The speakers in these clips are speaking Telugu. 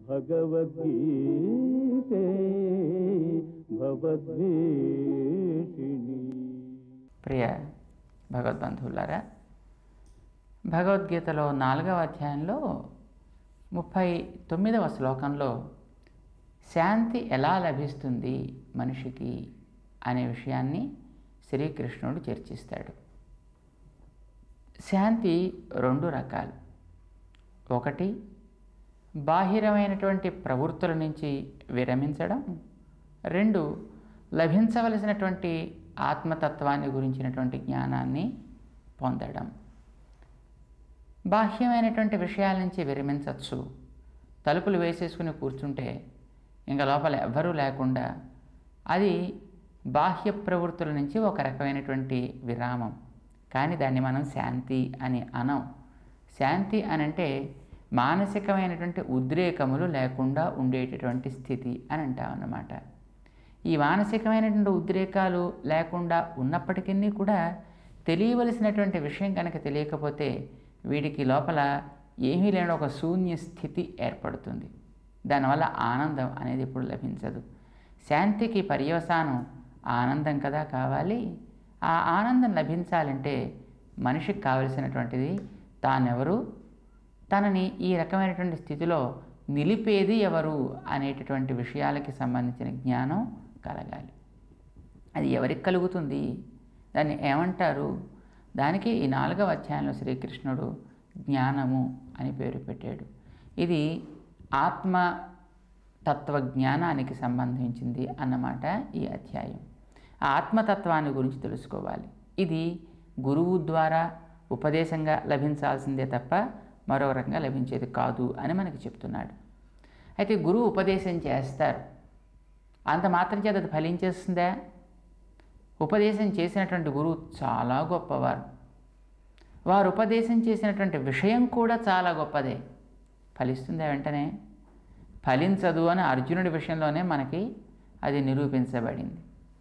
భగవద్గీతే భవద్వేషిణి ప్రియ భగవద్బంధువులారా భగవద్గీతలో నాలుగవ అధ్యాయంలో ముప్పై తొమ్మిదవ శ్లోకంలో శాంతి ఎలా లభిస్తుంది మనిషికి అనే విషయాన్ని శ్రీకృష్ణుడు చర్చిస్తాడు శాంతి రెండు రకాలు ఒకటి బాహిరమైనటువంటి ప్రవృత్తుల నుంచి విరమించడం రెండు లభించవలసినటువంటి ఆత్మతత్వాన్ని గురించినటువంటి జ్ఞానాన్ని పొందడం బాహ్యమైనటువంటి విషయాల నుంచి విరమించవచ్చు తలుపులు వేసేసుకుని కూర్చుంటే ఇంకా లోపల ఎవ్వరూ లేకుండా అది బాహ్య ప్రవృత్తుల నుంచి ఒక రకమైనటువంటి విరామం కానీ దాన్ని మనం శాంతి అని అనం శాంతి అని అంటే మానసికమైనటువంటి ఉద్రేకములు లేకుండా ఉండేటటువంటి స్థితి అని అంటాం అన్నమాట ఈ మానసికమైనటువంటి ఉద్రేకాలు లేకుండా ఉన్నప్పటికీ కూడా తెలియవలసినటువంటి విషయం కనుక తెలియకపోతే వీడికి లోపల ఏమీ లేని ఒక శూన్య స్థితి ఏర్పడుతుంది దానివల్ల ఆనందం అనేది ఇప్పుడు లభించదు శాంతికి పర్యవసానం ఆనందం కదా కావాలి ఆ ఆనందం లభించాలంటే మనిషికి కావలసినటువంటిది తానెవరు తనని ఈ రకమైనటువంటి స్థితిలో నిలిపేది ఎవరు అనేటటువంటి విషయాలకి సంబంధించిన జ్ఞానం కలగాలి అది ఎవరికి కలుగుతుంది దాన్ని ఏమంటారు దానికి ఈ నాలుగవ అధ్యాయంలో శ్రీకృష్ణుడు జ్ఞానము అని పేరు పెట్టాడు ఇది ఆత్మ తత్వజ్ఞానానికి సంబంధించింది అన్నమాట ఈ అధ్యాయం ఆ ఆత్మతత్వాన్ని గురించి తెలుసుకోవాలి ఇది గురువు ద్వారా ఉపదేశంగా లభించాల్సిందే తప్ప మరో రకంగా లభించేది కాదు అని మనకి చెప్తున్నాడు అయితే గురువు ఉపదేశం చేస్తారు అంత మాత్రం చేత అది ఫలించేస్తుందా ఉపదేశం చేసినటువంటి గురువు చాలా గొప్పవారు వారు ఉపదేశం చేసినటువంటి విషయం కూడా చాలా గొప్పదే ఫలిస్తుందా వెంటనే ఫలించదు అని అర్జునుడి విషయంలోనే మనకి అది నిరూపించబడింది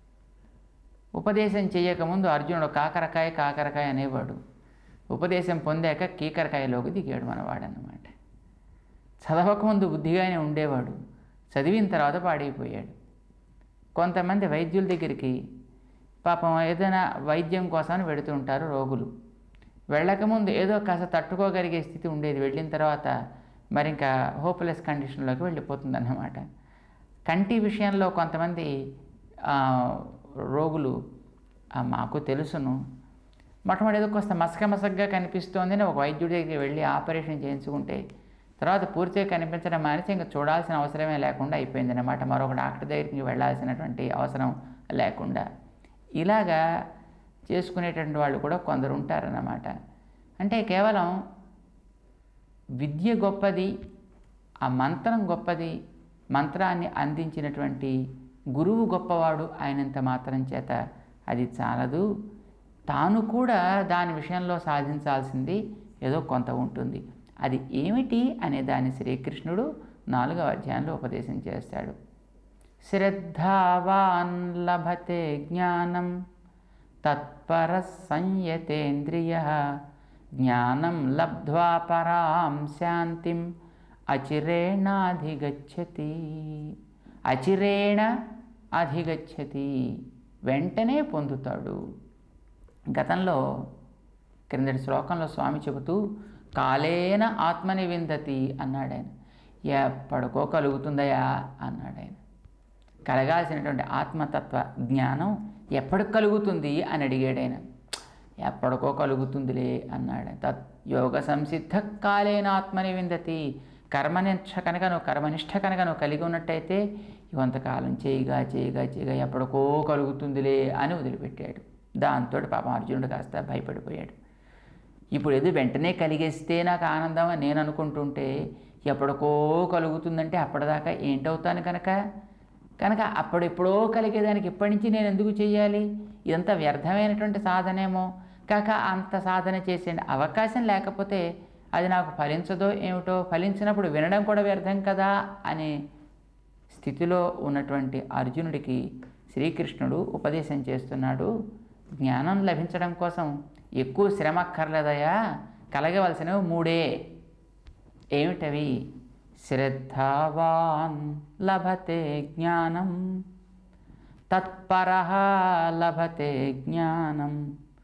ఉపదేశం చేయకముందు అర్జునుడు కాకరకాయ కాకరకాయ అనేవాడు ఉపదేశం పొందాక కీకరకాయలోకి దిగాడు మనవాడన్నమాట చదవకముందు బుద్ధిగానే ఉండేవాడు చదివిన తర్వాత పాడైపోయాడు కొంతమంది వైద్యుల దగ్గరికి పాపం ఏదైనా వైద్యం కోసం వెడుతూ ఉంటారు రోగులు వెళ్ళకముందు ఏదో కాస్త తట్టుకోగలిగే స్థితి ఉండేది వెళ్ళిన తర్వాత మరి ఇంకా హోప్లెస్ కండిషన్లోకి వెళ్ళిపోతుంది అన్నమాట కంటి విషయంలో కొంతమంది ఆ, రోగులు ఆ, మాకు తెలుసును మొట్టమొదటి ఏదో కొంత మసక మసగ్గా కనిపిస్తోంది అని ఒక వైద్యుడి దగ్గరికి వెళ్ళి ఆపరేషన్ చేయించుకుంటే తర్వాత పూర్తిగా కనిపించడం మానేసి ఇంకా చూడాల్సిన అవసరమే లేకుండా అయిపోయింది అనమాట మరొక డాక్టర్ దగ్గరికి వెళ్ళాల్సినటువంటి అవసరం లేకుండా ఇలాగా చేసుకునేటువంటి వాళ్ళు కూడా కొందరు ఉంటారన్నమాట అంటే కేవలం విద్య గొప్పది ఆ మంత్రం గొప్పది మంత్రాన్ని అందించినటువంటి గురువు గొప్పవాడు అయినంత మాత్రం చేత అది చాలదు తాను కూడా దాని విషయంలో సాధించాల్సింది ఏదో కొంత ఉంటుంది అది ఏమిటి అనే దాన్ని శ్రీకృష్ణుడు నాలుగవ అధ్యాయంలో ఉపదేశం చేస్తాడు శ్రద్ధావాన్ లభతే జ్ఞానం తత్పర సంయతేంద్రియ జ్ఞానం లబ్ధ్వా పరాం శాంతిం అచిరేణాధిగచ్చతి అచిరేణ అధిగచ్చతి వెంటనే పొందుతాడు గతంలో క్రిందటి శ్లోకంలో స్వామి చెబుతూ కాలేన ఆత్మని విందతి అన్నాడు ఆయన ఎప్పటికో కలుగుతుందయా అన్నాడు ఆయన కలగాల్సినటువంటి ఆత్మతత్వ జ్ఞానం ఎప్పటికి కలుగుతుంది అని అడిగాడు ఆయన ఎప్పటికో కలుగుతుందిలే అన్నాడు తత్ యోగ సంసిద్ధ కాలేన ఆత్మని విందతి కర్మనిష్ట కనుక నువ్వు కర్మనిష్ట కనుక నువ్వు కలిగి ఉన్నట్టయితే కొంతకాలం చేయగా చేయగా చేయగా ఎప్పటికో కలుగుతుందిలే అని వదిలిపెట్టాడు దాంతో పాపం అర్జునుడు కాస్త భయపడిపోయాడు ఇప్పుడు ఏదో వెంటనే కలిగేస్తే నాకు ఆనందం అని నేను అనుకుంటుంటే ఎప్పటికో కలుగుతుందంటే అప్పటిదాకా ఏంటవుతాను కనుక కనుక అప్పుడెప్పుడో కలిగేదానికి ఇప్పటి నుంచి నేను ఎందుకు చేయాలి ఇదంతా వ్యర్థమైనటువంటి సాధనేమో కాక అంత సాధన చేసే అవకాశం లేకపోతే అది నాకు ఫలించదో ఏమిటో ఫలించినప్పుడు వినడం కూడా వ్యర్థం కదా అనే స్థితిలో ఉన్నటువంటి అర్జునుడికి శ్రీకృష్ణుడు ఉపదేశం చేస్తున్నాడు జ్ఞానం లభించడం కోసం ఎక్కువ శ్రమ అక్కర్లేదయా కలగవలసినవి మూడే ఏమిటవి శ్రద్ధావాన్ లభతే జ్ఞానం తత్పర లభతే జ్ఞానం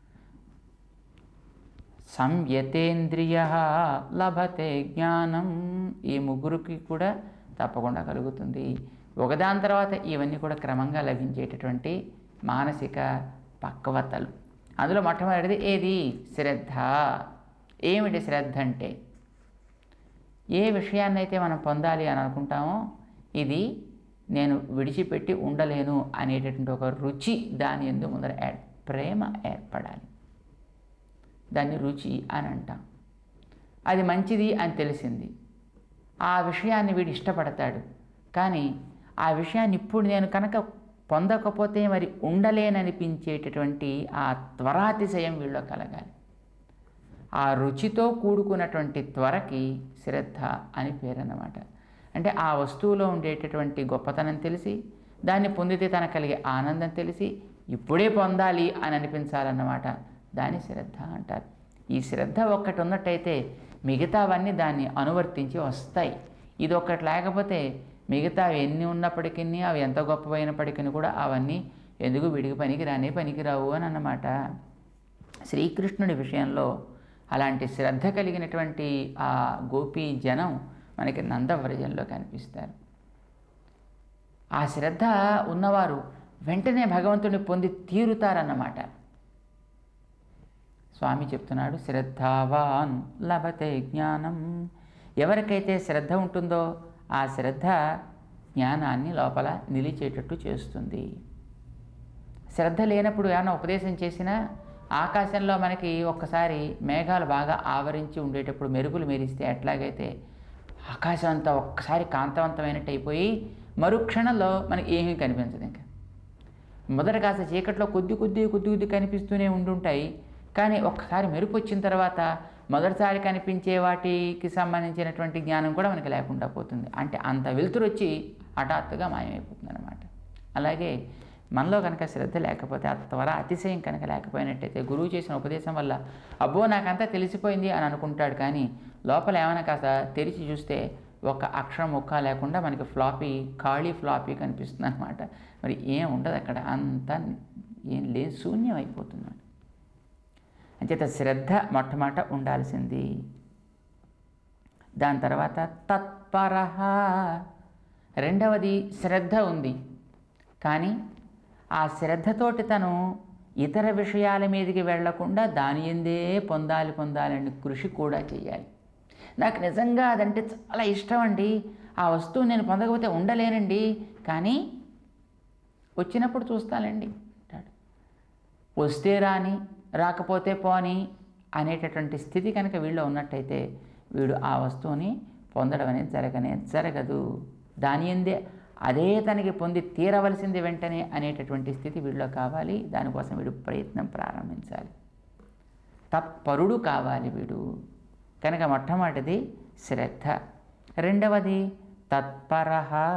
సంయతేంద్రియ లభతే జ్ఞానం ఈ ముగ్గురికి కూడా తప్పకుండా కలుగుతుంది ఒకదాని తర్వాత ఇవన్నీ కూడా క్రమంగా లభించేటటువంటి మానసిక పక్వతలు అందులో మొట్టమొదటిది ఏది శ్రద్ధ ఏమిటి శ్రద్ధ అంటే ఏ విషయాన్నైతే మనం పొందాలి అని అనుకుంటామో ఇది నేను విడిచిపెట్టి ఉండలేను అనేటటువంటి ఒక రుచి దాని ఎందు ముందర ఏర్- ప్రేమ ఏర్పడాలి దాన్ని రుచి అని అంటాం అది మంచిది అని తెలిసింది ఆ విషయాన్ని వీడు ఇష్టపడతాడు కానీ ఆ విషయాన్ని ఇప్పుడు నేను కనుక పొందకపోతే మరి ఉండలేననిపించేటటువంటి ఆ త్వరాతిశయం వీళ్ళలో కలగాలి ఆ రుచితో కూడుకున్నటువంటి త్వరకి శ్రద్ధ అని పేరు అన్నమాట అంటే ఆ వస్తువులో ఉండేటటువంటి గొప్పతనం తెలిసి దాన్ని పొందితే తనకు కలిగే ఆనందం తెలిసి ఇప్పుడే పొందాలి అని అనిపించాలన్నమాట దాన్ని శ్రద్ధ అంటారు ఈ శ్రద్ధ ఒక్కటి ఉన్నట్టయితే మిగతావన్నీ దాన్ని అనువర్తించి వస్తాయి ఇది ఒక్కటి లేకపోతే మిగతా ఎన్ని ఉన్నప్పటికీ అవి ఎంత గొప్పవైనప్పటికీ కూడా అవన్నీ ఎందుకు విడిగి పనికి రానే పనికిరావు అని అన్నమాట శ్రీకృష్ణుడి విషయంలో అలాంటి శ్రద్ధ కలిగినటువంటి ఆ గోపీ జనం మనకి నందవ్రజంలో కనిపిస్తారు ఆ శ్రద్ధ ఉన్నవారు వెంటనే భగవంతుని పొంది తీరుతారన్నమాట స్వామి చెప్తున్నాడు శ్రద్ధావాన్ లభతే జ్ఞానం ఎవరికైతే శ్రద్ధ ఉంటుందో ఆ శ్రద్ధ జ్ఞానాన్ని లోపల నిలిచేటట్టు చేస్తుంది శ్రద్ధ లేనప్పుడు ఏమైనా ఉపదేశం చేసినా ఆకాశంలో మనకి ఒక్కసారి మేఘాలు బాగా ఆవరించి ఉండేటప్పుడు మెరుపులు మెరిస్తే ఎట్లాగైతే ఆకాశం అంతా ఒక్కసారి కాంతవంతమైనట్టు అయిపోయి మరుక్షణంలో మనకి ఏమీ కనిపించదు ఇంకా మొదట కాస్త చీకట్లో కొద్ది కొద్ది కొద్ది కొద్ది కనిపిస్తూనే ఉండుంటాయి కానీ ఒక్కసారి మెరుపు వచ్చిన తర్వాత మొదటిసారి కనిపించే వాటికి సంబంధించినటువంటి జ్ఞానం కూడా మనకి లేకుండా పోతుంది అంటే అంత వెలుతురు వచ్చి హఠాత్తుగా మాయమైపోతుంది అనమాట అలాగే మనలో కనుక శ్రద్ధ లేకపోతే ఆ త్వర అతిశయం కనుక లేకపోయినట్టయితే గురువు చేసిన ఉపదేశం వల్ల అబ్బో నాకంతా తెలిసిపోయింది అని అనుకుంటాడు కానీ లోపల ఏమైనా కాస్త తెరిచి చూస్తే ఒక అక్షరం ముక్క లేకుండా మనకి ఫ్లాపీ ఖాళీ ఫ్లాపీ కనిపిస్తుంది అనమాట మరి ఏం ఉండదు అక్కడ అంతా ఏం లేదు శూన్యం అయిపోతుంది అంచేత శ్రద్ధ మొట్టమొదట ఉండాల్సింది దాని తర్వాత తత్పర రెండవది శ్రద్ధ ఉంది కానీ ఆ శ్రద్ధతోటి తను ఇతర విషయాల మీదకి వెళ్లకుండా దాని ఎందే పొందాలి పొందాలని కృషి కూడా చేయాలి నాకు నిజంగా అదంటే చాలా ఇష్టం అండి ఆ వస్తువు నేను పొందకపోతే ఉండలేనండి కానీ వచ్చినప్పుడు చూస్తానండి అంటాడు వస్తే రాని రాకపోతే పోని అనేటటువంటి స్థితి కనుక వీళ్ళు ఉన్నట్టయితే వీడు ఆ వస్తువుని పొందడం అనేది జరగనే జరగదు దాని ఎందే అదే తనకి పొంది తీరవలసింది వెంటనే అనేటటువంటి స్థితి వీళ్ళలో కావాలి దానికోసం వీడు ప్రయత్నం ప్రారంభించాలి తత్పరుడు కావాలి వీడు కనుక మొట్టమొదటిది శ్రద్ధ రెండవది తత్పర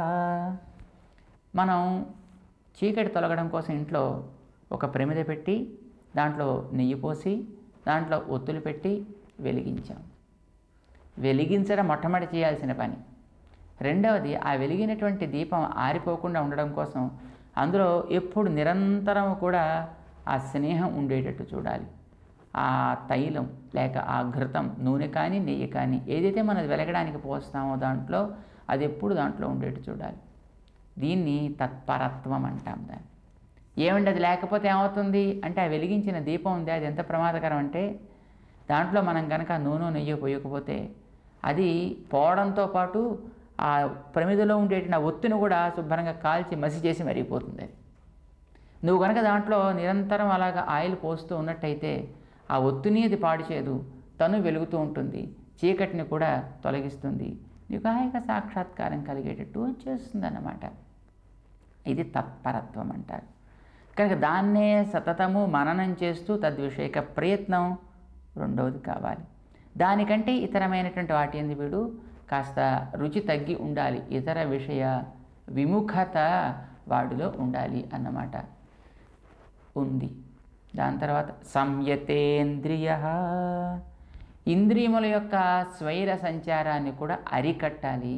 మనం చీకటి తొలగడం కోసం ఇంట్లో ఒక ప్రమిద పెట్టి దాంట్లో నెయ్యి పోసి దాంట్లో ఒత్తులు పెట్టి వెలిగించాం వెలిగించడం మొట్టమొదటి చేయాల్సిన పని రెండవది ఆ వెలిగినటువంటి దీపం ఆరిపోకుండా ఉండడం కోసం అందులో ఎప్పుడు నిరంతరం కూడా ఆ స్నేహం ఉండేటట్టు చూడాలి ఆ తైలం లేక ఆ ఘృతం నూనె కానీ నెయ్యి కానీ ఏదైతే మనం వెలగడానికి పోస్తామో దాంట్లో అది ఎప్పుడు దాంట్లో ఉండేట్టు చూడాలి దీన్ని తత్పరత్వం అంటాం దాన్ని ఏమండి అది లేకపోతే ఏమవుతుంది అంటే ఆ వెలిగించిన దీపం ఉంది అది ఎంత ప్రమాదకరం అంటే దాంట్లో మనం కనుక నూనె నెయ్యి పోయకపోతే అది పోవడంతో పాటు ఆ ప్రమిదలో ఉండేటి ఆ ఒత్తిని కూడా శుభ్రంగా కాల్చి మసి చేసి మరిగిపోతుంది అది నువ్వు కనుక దాంట్లో నిరంతరం అలాగ ఆయిల్ పోస్తూ ఉన్నట్టయితే ఆ ఒత్తుని అది పాడు చేయదు తను వెలుగుతూ ఉంటుంది చీకటిని కూడా తొలగిస్తుంది నీకు హాయిగా సాక్షాత్కారం కలిగేటట్టు చేస్తుంది అన్నమాట ఇది తత్పరత్వం అంటారు కనుక దాన్నే సతతము మననం చేస్తూ తద్విషయక ప్రయత్నం రెండవది కావాలి దానికంటే ఇతరమైనటువంటి వాటి ఎందు వీడు కాస్త రుచి తగ్గి ఉండాలి ఇతర విషయ విముఖత వాడిలో ఉండాలి అన్నమాట ఉంది దాని తర్వాత సంయతేంద్రియ ఇంద్రియముల యొక్క స్వైర సంచారాన్ని కూడా అరికట్టాలి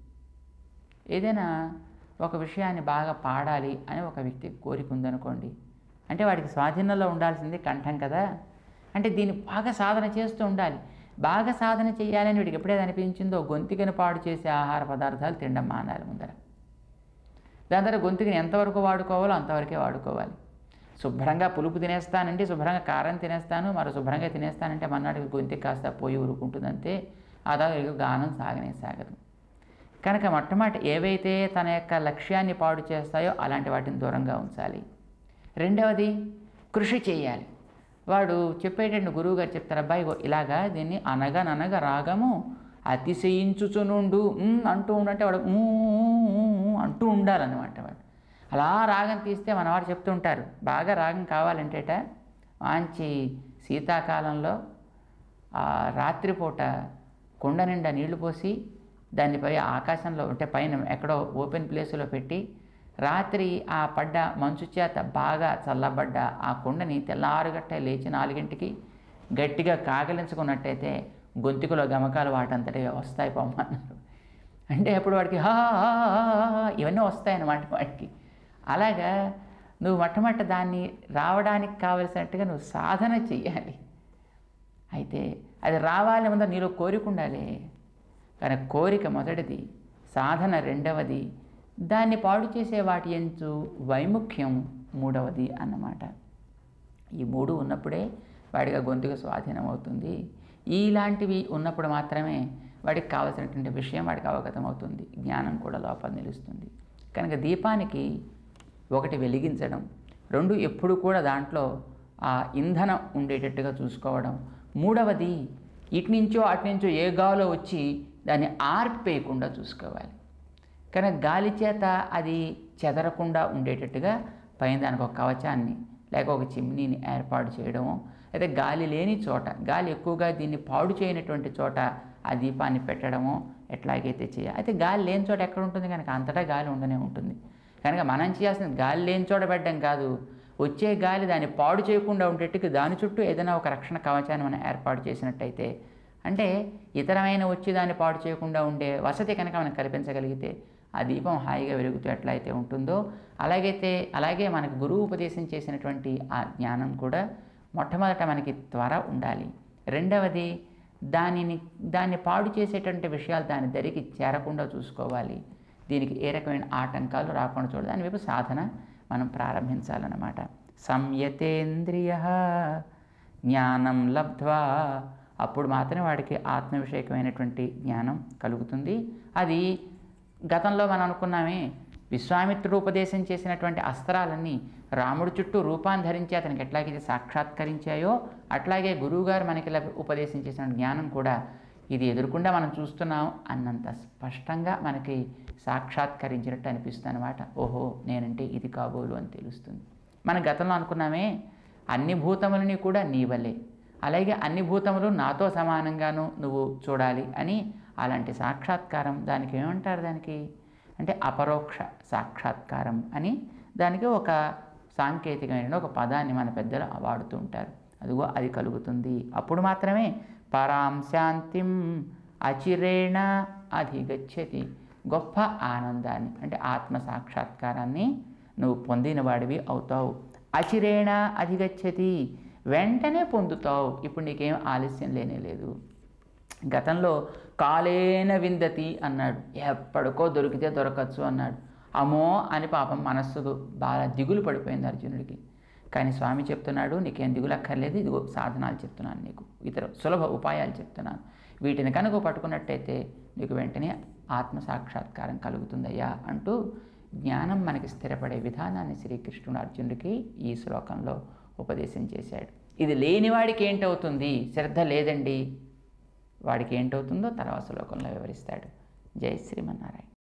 ఏదైనా ఒక విషయాన్ని బాగా పాడాలి అని ఒక వ్యక్తికి కోరిక ఉందనుకోండి అంటే వాడికి స్వాధీనంలో ఉండాల్సింది కంఠం కదా అంటే దీన్ని బాగా సాధన చేస్తూ ఉండాలి బాగా సాధన చేయాలని వీడికి ఎప్పుడైతే అనిపించిందో గొంతుకని పాడు చేసే ఆహార పదార్థాలు తినడం మానాలి ముందర దాని తర్వాత గొంతుకుని ఎంతవరకు వాడుకోవాలో అంతవరకే వాడుకోవాలి శుభ్రంగా పులుపు తినేస్తానంటే శుభ్రంగా కారం తినేస్తాను మరో శుభ్రంగా తినేస్తానంటే మన్నాడికి గొంతుకి కాస్త పోయి ఊరుకుంటుందంతే ఆ తర్వాత గానం సాగనే సాగదు కనుక మొట్టమొదటి ఏవైతే తన యొక్క లక్ష్యాన్ని పాడు చేస్తాయో అలాంటి వాటిని దూరంగా ఉంచాలి రెండవది కృషి చేయాలి వాడు చెప్పేటండి గురువు గారు చెప్తారు అబ్బాయి ఇగో ఇలాగా దీన్ని అనగననగ రాగము అతిశయించుచునుండు ఉమ్ అంటూ ఉండంటే వాడు ఊ, ఊ, ఊ, ఊ అంటూ ఉండాలన్నమాట వాడు అలా రాగం తీస్తే మనవాడు చెప్తుంటారు బాగా రాగం కావాలంటేట మంచి శీతాకాలంలో ఆ రాత్రిపూట కుండ నిండా నీళ్లు పోసి దానిపై ఆకాశంలో అంటే పైన ఎక్కడో ఓపెన్ ప్లేసులో పెట్టి రాత్రి ఆ పడ్డ మంచు చేత బాగా చల్లబడ్డ ఆ కుండని తెల్లారుగట్ట లేచి నాలుగింటికి గట్టిగా కాగలించుకున్నట్టయితే గొంతుకులో గమకాలు వాటంతటిగా వస్తాయి పొమ్మన్నారు అంటే అప్పుడు వాడికి హా హా, హా, హా, హా ఇవన్నీ వస్తాయన్నమాట వాడికి అలాగా నువ్వు మొట్టమొదట దాన్ని రావడానికి కావలసినట్టుగా నువ్వు సాధన చెయ్యాలి అయితే అది రావాలి ముందర నీలో కోరిక ఉండాలి కానీ కోరిక మొదటిది సాధన రెండవది దాన్ని పాడు చేసే వాటి ఎంచు వైముఖ్యం మూడవది అన్నమాట ఈ మూడు ఉన్నప్పుడే వాడికి ఆ గొంతుకు స్వాధీనం అవుతుంది ఇలాంటివి ఉన్నప్పుడు మాత్రమే వాడికి కావలసినటువంటి విషయం వాడికి అవగతం అవుతుంది జ్ఞానం కూడా లోపల నిలుస్తుంది కనుక దీపానికి ఒకటి వెలిగించడం రెండు ఎప్పుడు కూడా దాంట్లో ఆ ఇంధనం ఉండేటట్టుగా చూసుకోవడం మూడవది ఇటు నుంచో అటు నుంచో ఏ గాలో వచ్చి దాన్ని ఆర్పేయకుండా చూసుకోవాలి కనుక గాలి చేత అది చెదరకుండా ఉండేటట్టుగా పైన దానికి ఒక కవచాన్ని లేక ఒక చిమ్నీని ఏర్పాటు చేయడము అయితే గాలి లేని చోట గాలి ఎక్కువగా దీన్ని పాడు చేయనటువంటి చోట ఆ దీపాన్ని పెట్టడము ఎట్లాగైతే చేయాలి అయితే గాలి లేని చోట ఎక్కడ ఉంటుంది కనుక అంతటా గాలి ఉండనే ఉంటుంది కనుక మనం చేయాల్సింది గాలి లేని చోట పెట్టడం కాదు వచ్చే గాలి దాన్ని పాడు చేయకుండా ఉండేట్టుగా దాని చుట్టూ ఏదైనా ఒక రక్షణ కవచాన్ని మనం ఏర్పాటు చేసినట్టయితే అంటే ఇతరమైన వచ్చి దాన్ని పాడు చేయకుండా ఉండే వసతి కనుక మనం కల్పించగలిగితే ఆ దీపం హాయిగా వెలుగుతూ ఎట్లయితే ఉంటుందో అలాగైతే అలాగే మనకు గురువు ఉపదేశం చేసినటువంటి ఆ జ్ఞానం కూడా మొట్టమొదట మనకి త్వర ఉండాలి రెండవది దానిని దాన్ని పాడు చేసేటువంటి విషయాలు దాని దరికి చేరకుండా చూసుకోవాలి దీనికి ఏ రకమైన ఆటంకాలు రాకుండా చూడాలి దాని వైపు సాధన మనం ప్రారంభించాలన్నమాట సంయతేంద్రియ జ్ఞానం లబ్ధ్వా అప్పుడు మాత్రమే వాడికి ఆత్మవిషయకమైనటువంటి జ్ఞానం కలుగుతుంది అది గతంలో మనం అనుకున్నామే విశ్వామిత్రుడు ఉపదేశం చేసినటువంటి అస్త్రాలన్నీ రాముడి చుట్టూ రూపాన్ని ధరించి అతనికి ఎట్లాగైతే సాక్షాత్కరించాయో అట్లాగే గురువుగారు మనకి లభి- ఉపదేశం చేసిన జ్ఞానం కూడా ఇది ఎదురుకుండా మనం చూస్తున్నాం అన్నంత స్పష్టంగా మనకి సాక్షాత్కరించినట్టు అనిపిస్తుంది అనమాట ఓహో నేనంటే ఇది కాబోలు అని తెలుస్తుంది మన గతంలో అనుకున్నామే అన్ని భూతములని కూడా నీ వల్లే అలాగే అన్ని భూతములు నాతో సమానంగాను నువ్వు చూడాలి అని అలాంటి సాక్షాత్కారం దానికి ఏమంటారు దానికి అంటే అపరోక్ష సాక్షాత్కారం అని దానికి ఒక సాంకేతికమైన ఒక పదాన్ని మన పెద్దలు వాడుతూ ఉంటారు అదిగో అది కలుగుతుంది అప్పుడు మాత్రమే పరాం శాంతిం అచిరేణ అధిగచ్చతి గొప్ప ఆనందాన్ని అంటే ఆత్మ సాక్షాత్కారాన్ని నువ్వు పొందిన వాడివి అవుతావు అచిరేణ అధిగచ్చతి వెంటనే పొందుతావు ఇప్పుడు నీకేం ఆలస్యం లేనే లేదు గతంలో కాలేన విందతి అన్నాడు ఎప్పటికో దొరికితే దొరకచ్చు అన్నాడు అమ్మో అని పాపం మనస్సు బాగా దిగులు పడిపోయింది అర్జునుడికి కానీ స్వామి చెప్తున్నాడు నీకేం దిగులు అక్కర్లేదు ఇదిగో సాధనాలు చెప్తున్నాను నీకు ఇతర సులభ ఉపాయాలు చెప్తున్నాను వీటిని కనుక పట్టుకున్నట్టయితే నీకు వెంటనే ఆత్మ సాక్షాత్కారం కలుగుతుందయ్యా అంటూ జ్ఞానం మనకి స్థిరపడే విధానాన్ని శ్రీకృష్ణుడు అర్జునుడికి ఈ శ్లోకంలో ఉపదేశం చేశాడు ఇది లేనివాడికి ఏంటవుతుంది శ్రద్ధ లేదండి వాడికి ఏంటవుతుందో తర్వాత శ్లోకంలో వివరిస్తాడు జై శ్రీమన్నారాయణ